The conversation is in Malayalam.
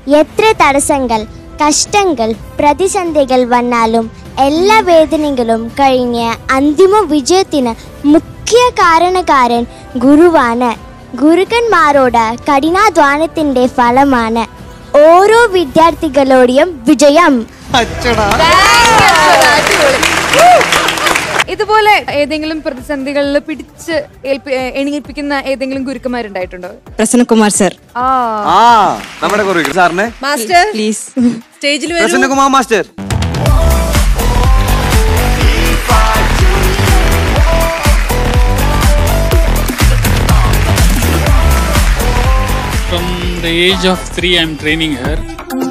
എത്ര തടസ്സങ്ങൾ കഷ്ടങ്ങൾ പ്രതിസന്ധികൾ വന്നാലും എല്ലാ വേദനകളും കഴിഞ്ഞ് അന്തിമ വിജയത്തിന് മുഖ്യ കാരണക്കാരൻ ഗുരുവാണ് ഗുരുക്കന്മാരോട് കഠിനാധ്വാനത്തിന്റെ ഫലമാണ് ഓരോ വിദ്യാർത്ഥികളോടെയും വിജയം ഇതുപോലെ ഏതെങ്കിലും പ്രതിസന്ധികളിൽ പിടിച്ച് ഏൽപ്പി- ഏ, എണീപ്പിക്കുന്ന ഏതെങ്കിലും ഗുരുക്കന്മാരുണ്ടായിട്ടുണ്ടോ പ്രസന്നകുമാർ സർ ആ ആ നമ്മുടെ കുറവ് സാറിനെ മാസ്റ്റർ പ്ലീസ് സ്റ്റേജിൽ വരൂ Prasannakumar master From the age of three, I'm training her.